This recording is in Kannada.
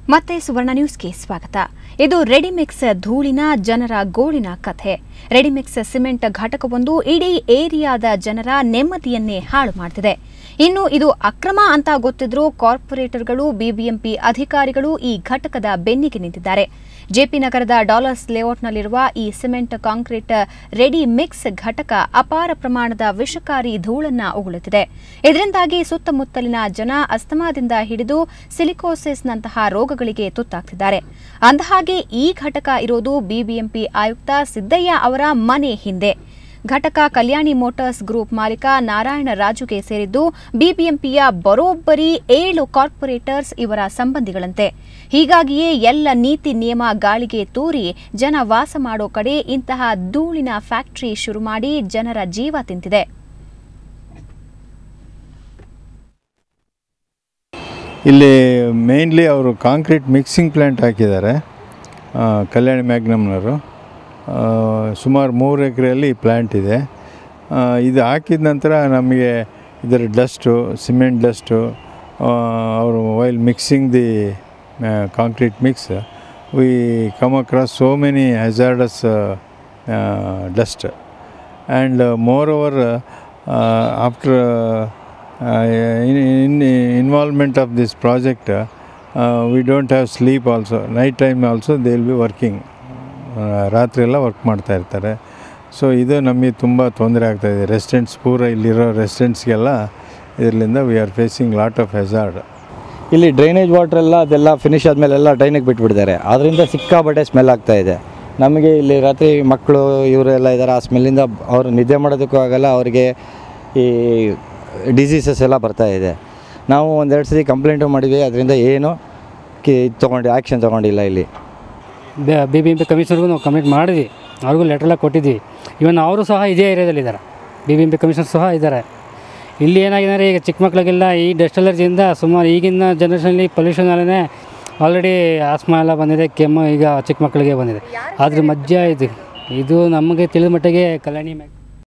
ಮತ್ತೆ ಸುವರ್ಣ ನ್ಯೂಸ್ಗೆ ಸ್ವಾಗತ ಇದು ರೆಡಿಮಿಕ್ಸ್ ಧೂಳಿನ ಜನರ ಗೋಳಿನ ಕಥೆ ರೆಡಿಮಿಕ್ಸ್ ಸಿಮೆಂಟ್ ಘಟಕವೊಂದು ಇಡೀ ಏರಿಯಾದ ಜನರ ನೆಮ್ಮದಿಯನ್ನೇ ಹಾಳು ಮಾಡ್ತಿದೆ ಇನ್ನು ಇದು ಅಕ್ರಮ ಅಂತ ಗೊತ್ತಿದ್ರೂ ಕಾರ್ಪೊರೇಟರ್ಗಳು ಬಿಬಿಎಂಪಿ ಅಧಿಕಾರಿಗಳು ಈ ಘಟಕದ ಬೆನ್ನಿಗೆ ನಿಂತಿದ್ದಾರೆ ಜೆಪಿ ನಗರದ ಡಾಲರ್ಸ್ ಲೇಔಟ್ನಲ್ಲಿರುವ ಈ ಸಿಮೆಂಟ್ ಕಾಂಕ್ರೀಟ್ ರೆಡಿ ಮಿಕ್ಸ್ ಘಟಕ ಅಪಾರ ಪ್ರಮಾಣದ ವಿಷಕಾರಿ ಧೂಳನ್ನ ಉಗುಳುತ್ತಿದೆ ಇದರಿಂದಾಗಿ ಸುತ್ತಮುತ್ತಲಿನ ಜನ ಅಸ್ತಮಾದಿಂದ ಹಿಡಿದು ಸಿಲಿಕೋಸಿಸ್ನಂತಹ ರೋಗಗಳಿಗೆ ತುತ್ತಾಗ್ತಿದ್ದಾರೆ ಅಂದಹಾಗೆ ಈ ಘಟಕ ಇರೋದು ಬಿಬಿಎಂಪಿ ಆಯುಕ್ತ ಸಿದ್ದಯ್ಯ ಅವರ ಮನೆ ಹಿಂದೆ ಘಟಕ ಕಲ್ಯಾಣಿ ಮೋಟಾರ್ಸ್ ಗ್ರೂಪ್ ಮಾಲೀಕ ನಾರಾಯಣ ರಾಜುಗೆ ಸೇರಿದ್ದು ಬಿಬಿಎಂಪಿಯ ಬರೋಬ್ಬರಿ ಏಳು ಕಾರ್ಪೊರೇಟರ್ಸ್ ಇವರ ಸಂಬಂಧಿಗಳಂತೆ ಹೀಗಾಗಿಯೇ ಎಲ್ಲ ನೀತಿ ನಿಯಮ ಗಾಳಿಗೆ ತೂರಿ ಜನ ವಾಸ ಮಾಡೋ ಕಡೆ ಇಂತಹ ಧೂಳಿನ ಫ್ಯಾಕ್ಟರಿ ಶುರು ಮಾಡಿ ಜನರ ಜೀವ ತಿಂತಿದೆ ಇಲ್ಲಿ ಮೇಯ್ನ್ಲಿ ಅವರು ಕಾಂಕ್ರೀಟ್ ಮಿಕ್ಸಿಂಗ್ ಪ್ಲ್ಯಾಂಟ್ ಹಾಕಿದ್ದಾರೆ ಆ, ಕಲ್ಯಾಣಿ ಮ್ಯಾಗ್ನಮ್ನವರು ಆ, ಸುಮಾರು ಮೂರು ಎಕರೆಯಲ್ಲಿ ಪ್ಲ್ಯಾಂಟ್ ಇದೆ ಆ, ಇದು ಹಾಕಿದ ನಂತರ ನಮಗೆ ಇದರ ಡಸ್ಟು ಸಿಮೆಂಟ್ ಡಸ್ಟು ಅವರು while mixing the concrete mix we come across so many hazardous dust and uh, moreover uh, uh, after uh, uh, in, in involvement of this project uh, uh, we don't have sleep also night time also they will be working ರಾತ್ರಿ ಎಲ್ಲ ವರ್ಕ್ ಮಾಡ್ತಾ ಇರ್ತಾರೆ ಸೊ ಇದು ನಮಗೆ ತುಂಬ ತೊಂದರೆ ಆಗ್ತಾಯಿದೆ ರೆಸಿಡೆಂಟ್ಸ್ ಪೂರ ಇಲ್ಲಿರೋ ರೆಸಿಡೆಂಟ್ಸ್ಗೆಲ್ಲ ಇದರಿಂದ we are facing lot of hazard ಇಲ್ಲಿ ಡ್ರೈನೇಜ್ ವಾಟರ್ ಎಲ್ಲ ಅದೆಲ್ಲ ಫಿನಿಶ್ ಆದಮೇಲೆ ಎಲ್ಲ ಡ್ರೈನಿಗೆ ಬಿಟ್ಬಿಟ್ಟಿದ್ದಾರೆ ಅದರಿಂದ ಸಿಕ್ಕಾಪಟ್ಟೆ ಸ್ಮೆಲ್ ಆಗ್ತಾ ಇದೆ ನಮಗೆ ಇಲ್ಲಿ ರಾತ್ರಿ ಮಕ್ಕಳು ಇವರೆಲ್ಲ ಇದ್ದಾರೆ ಆ ಸ್ಮೆಲ್ಲಿಂದ ಅವರು ನಿದ್ದೆ ಮಾಡೋದಕ್ಕೂ ಆಗಲ್ಲ ಅವರಿಗೆ ಈ ಡಿಸೀಸಸ್ ಎಲ್ಲ ಬರ್ತಾ ಇದೆ ನಾವು ಒಂದೆರಡು ಸತಿ ಕಂಪ್ಲೇಂಟು ಮಾಡಿದ್ವಿ ಅದರಿಂದ ಏನು ಕಿ ಇದು ತೊಗೊಂಡು ಆ್ಯಕ್ಷನ್ ತೊಗೊಂಡಿಲ್ಲ ಇಲ್ಲಿ ಬಿ ಬಿ ಎಂ ಪಿ ಕಮಿಷನರ್ಗೂ ನಾವು ಕಮಿಟ್ ಮಾಡಿದ್ವಿ ಅವ್ರಿಗೂ ಲೆಟ್ರೆಲ್ಲ ಕೊಟ್ಟಿದ್ವಿ ಇವನ್ ಅವರು ಸಹ ಇದೇ ಏರಿಯಾದಲ್ಲಿದ್ದಾರೆ B B M P commissioner ಸಹ ಇದ್ದಾರೆ ಇಲ್ಲಿ ಏನಾಗಿದೆ ಅಂದರೆ ಈಗ ಚಿಕ್ಕ ಮಕ್ಕಳಿಗೆಲ್ಲ ಈ ಡಸ್ಟ್ ಅಲರ್ಜಿಯಿಂದ ಸುಮಾರು ಈಗಿನ ಜನ್ರೇಷನಲ್ಲಿ ಪೊಲ್ಯೂಷನ್ ಅಲ್ಲೇ ಆಲ್ರೆಡಿ ಆಸ್ಮಾ ಎಲ್ಲ ಬಂದಿದೆ ಕೆಮ್ಮು ಈಗ ಚಿಕ್ಕ ಮಕ್ಕಳಿಗೆ ಬಂದಿದೆ ಅದ್ರ ಮಧ್ಯ ಇದು ಇದು ನಮಗೆ ತಿಳಿದ ಮಟ್ಟಿಗೆ ಕಲ್ಯಾಣಿ ಮ್ಯಾಗ್